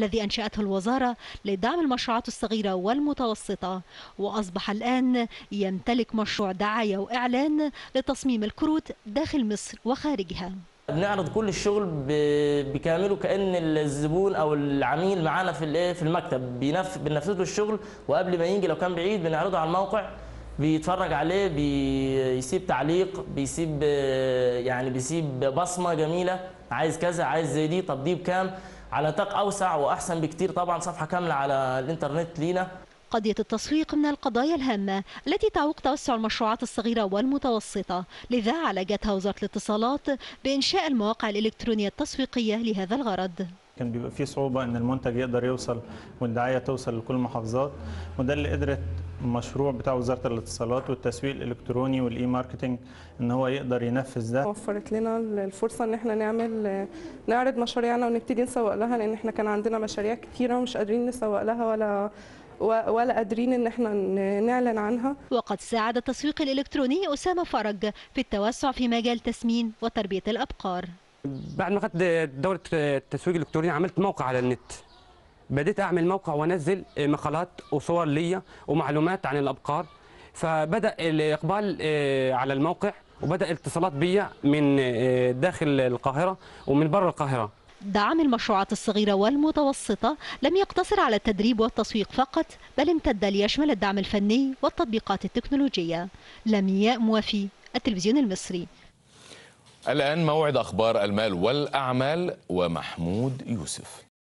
الذي أنشأته الوزارة لدعم المشروعات الصغيرة والمتوسطة وأصبح الآن يمتلك مشروع دعاية وإعلان لتصميم الكروت داخل مصر وخارجها بنعرض كل الشغل ب- بكامله كان الزبون او العميل معانا في الايه في المكتب بينف... بننفذ له الشغل وقبل ما يجي لو كان بعيد بنعرضه على الموقع بيتفرج عليه بيسيب تعليق بيسيب آه، يعني بيسيب بصمه جميله عايز كذا عايز زي دي طب دي بكام على نطاق اوسع واحسن بكتير طبعا صفحه كامله على الانترنت لينا قضية التسويق من القضايا الهامة التي تعوق توسع المشروعات الصغيرة والمتوسطة لذا عالجتها وزارة الاتصالات بإنشاء المواقع الإلكترونية التسويقية لهذا الغرض كان بيبقى فيه صعوبة إن المنتج يقدر يوصل والدعاية توصل لكل المحافظات وده اللي قدرت المشروع بتاع وزارة الاتصالات والتسويق الإلكتروني والإي ماركتينج إن هو يقدر ينفذ ده وفرت لنا الفرصة ان احنا نعمل نعرض مشاريعنا ونبتدي نسوق لها لان احنا كان عندنا مشاريع كتيرة ومش قادرين نسوق لها ولا ولا قادرين ان احنا نعلن عنها وقد ساعد التسويق الإلكتروني أسامة فرج في التوسع في مجال تسمين وتربية الأبقار بعد ما خدت دورة التسويق الإلكتروني عملت موقع على النت بديت أعمل موقع وأنزل مقالات وصور ليا ومعلومات عن الأبقار فبدأ الإقبال على الموقع وبدأ الاتصالات بيا من داخل القاهرة ومن بره القاهرة دعم المشروعات الصغيرة والمتوسطة لم يقتصر على التدريب والتسويق فقط بل امتد ليشمل الدعم الفني والتطبيقات التكنولوجية لمياء موافي التلفزيون المصري الآن موعد أخبار المال والأعمال ومحمود يوسف